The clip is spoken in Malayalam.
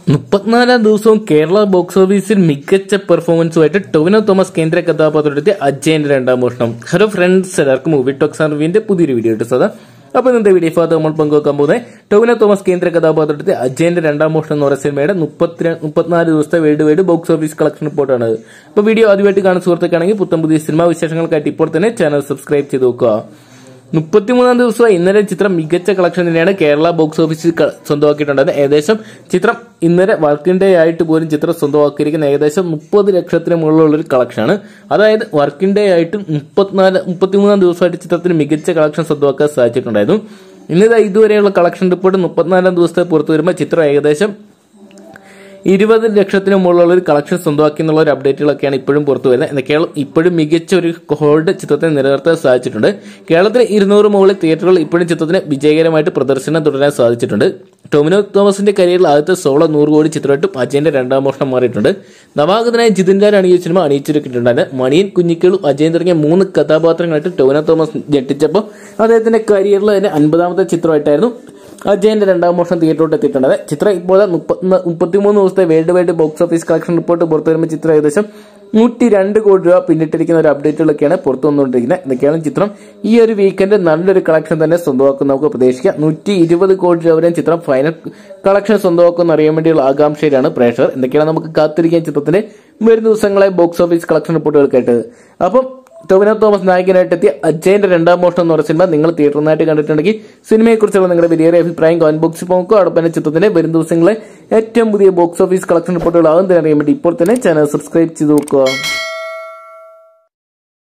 മുപ്പത്തിനാലാം ദിവസവും കേരള ബോക്സ് ഓഫീസിൽ മികച്ച പെർഫോമൻസുമായിട്ട് ടൊവിനോ തോമസ് കേന്ദ്ര കഥാപാത്രത്തെ അജയന്റെ രണ്ടാം മോഷണം ഹലോ ഫ്രണ്ട്സ് എല്ലാവർക്കും മൂവി ടോക്സ് അറിവിന്റെ പുതിയൊരു വീഡിയോ ഇട്ട് സദാ അപ്പൊ ഇന്നത്തെ വീഡിയോ ഭാഗത്ത് നമ്മൾ പങ്കുവെക്കാൻ പോകുന്നത് ടൊവിനോ തോമസ് കേന്ദ്ര കഥാപാത്രത്തെ അജയന്റെ രണ്ടാം മോഷണം എന്ന് പറയുന്ന സിനിമയുടെ മുപ്പത്തി മുപ്പത്തിനാല് ദിവസത്തെ world wide box office collection റിപ്പോർട്ടാണ് അപ്പൊ വീഡിയോ ആദ്യമായിട്ട് കാണുന്ന സുഹൃത്തുക്കാണെങ്കിൽ പുത്തം പുതിയ സിനിമാ വിശേഷങ്ങൾക്കായിട്ട് ഇപ്പോൾ തന്നെ ചാനൽ സബ്സ്ക്രൈബ് ചെയ്ത് നോക്കുക മുപ്പത്തിമൂന്നാം ദിവസം ഇന്നലെ ചിത്രം മികച്ച കളക്ഷൻ തന്നെയാണ് കേരള ബോക്സ് ഓഫീസിൽ ക- സ്വന്തമാക്കിയിട്ടുണ്ടായത് ഏകദേശം ചിത്രം ഇന്നലെ വർക്കിംഗ് ഡേ ആയിട്ട് പോലും ചിത്രം സ്വന്തമാക്കിയിരിക്കുന്ന ഏകദേശം മുപ്പത് ലക്ഷത്തിന് മുകളിലുള്ള ഒരു കളക്ഷനാണ് അതായത് വർക്കിംഗ് ഡേ ആയിട്ട് മുപ്പത്തിനാല് മുപ്പത്തിമൂന്നാം ദിവസമായിട്ട് ചിത്രത്തിന് മികച്ച കളക്ഷൻ സ്വന്തമാക്കാൻ സാധിച്ചിട്ടുണ്ടായിരുന്നു ഇന്നിതാ ഇതുവരെയുള്ള കളക്ഷൻ റിപ്പോർട്ട് മുപ്പത്തിനാലാം ദിവസത്തെ പുറത്തു വരുമ്പോൾ ചിത്രം ഏകദേശം ഇരുപത് ലക്ഷത്തിന് മുകളിലുള്ള ഒരു കളക്ഷൻ സ്വന്തമാക്കി എന്നുള്ള ഒരു അപ്ഡേറ്റുകളൊക്കെയാണ് ഇപ്പോഴും പുറത്തു വരുന്നത് എന്നാൽ കേരളം ഇപ്പോഴും മികച്ച ഒരു ഹോൾഡ് ചിത്രത്തിന് നിലനിർത്താൻ സാധിച്ചിട്ടുണ്ട് കേരളത്തിൽ ഇരുന്നൂറ് മുകളിൽ തിയേറ്ററുകൾ ഇപ്പോഴും ചിത്രത്തിന് വിജയകരമായിട്ട് പ്രദർശനം തുടരാൻ സാധിച്ചിട്ടുണ്ട് ടൊമിനോ തോമസിന്റെ കരിയറിൽ ആദ്യത്തെ സോളോ നൂറ് കോടി ചിത്രമായിട്ടും അജയന്റെ രണ്ടാം മോഷണം മാറിയിട്ടുണ്ട് നവാഗതനായ ജിതിൻ ലാൽ അണിയ സിനിമ അണിയിച്ചൊരുക്കിയിട്ടുണ്ടായിരുന്നു മണിയൻ കുഞ്ഞിക്കളും അജയൻ തുടങ്ങിയ മൂന്ന് കഥാപാത്രങ്ങളായിട്ട് ടൊവിനോ തോമസ് ഞെട്ടിച്ചപ്പോൾ അദ്ദേഹത്തിന്റെ കരിയറിൽ തന്നെ അൻപതാമത്തെ ചിത്രമായിട്ടായിരുന്നു അജയന്റെ രണ്ടാം മോഷണം തിയേറ്ററിലോട്ട് എത്തിയിട്ടുണ്ട് ചിത്രം ഇപ്പോൾ മുപ്പത്തി- മുപ്പത്തിമൂന്ന് ദിവസത്തെ world wide box office collection report പുറത്തു വരുമ്പോൾ ചിത്രം ഏകദേശം നൂറ്റി രണ്ട് കോടി രൂപ പിന്നിട്ടിരിക്കുന്ന ഒരു അപ്ഡേറ്റുകളൊക്കെയാണ് പുറത്തു വന്നുകൊണ്ടിരിക്കുന്നത് എന്തൊക്കെയാണ് ചിത്രം ഈ ഒരു വീക്കെൻഡ് നല്ലൊരു കളക്ഷൻ തന്നെ സ്വന്തമാക്കും നമുക്ക് പ്രതീക്ഷിക്കാം നൂറ്റി ഇരുപത് കോടി രൂപ വരെയും ചിത്രം ഫൈനൽ കളക്ഷൻ സ്വന്തമാക്കും അറിയാൻ വേണ്ടിയുള്ള ആകാംക്ഷയിലാണ് പ്രേക്ഷകർ എന്തൊക്കെയാണ് നമുക്ക് കാത്തിരിക്കാൻ ചിത്രത്തിന്റെ വരും ദിവസങ്ങളെ ബോക്സ് ഓഫീസ് കളക്ഷൻ റിപ്പോർട്ടുകൾക്കായിട്ട് അപ്പം ടൊവിനോ തോമസ് നായകനായിട്ട് എത്തിയ അജയന്റെ രണ്ടാം മോഷണം എന്ന് പറയുന്ന സിനിമ നിങ്ങൾ തിയേറ്ററിനായിട്ട് കണ്ടിട്ടുണ്ടെങ്കിൽ സിനിമയെക്കുറിച്ചുള്ള നിങ്ങളുടെ വലിയ അഭിപ്രായം കമന്റ് ബോക്സിൽ പോകുക അതോടൊപ്പം തന്നെ ചിത്രത്തിന്റെ വരും ദിവസങ്ങളെ ഏറ്റവും പുതിയ ബോക്സ് ഓഫീസ് കളക്ഷൻ റിപ്പോർട്ടുകൾ ആകും തന്നെ അറിയാൻ വേണ്ടി ഇപ്പോൾ തന്നെ ചാനൽ സബ്സ്ക്രൈബ് ചെയ്ത് നോക്കുക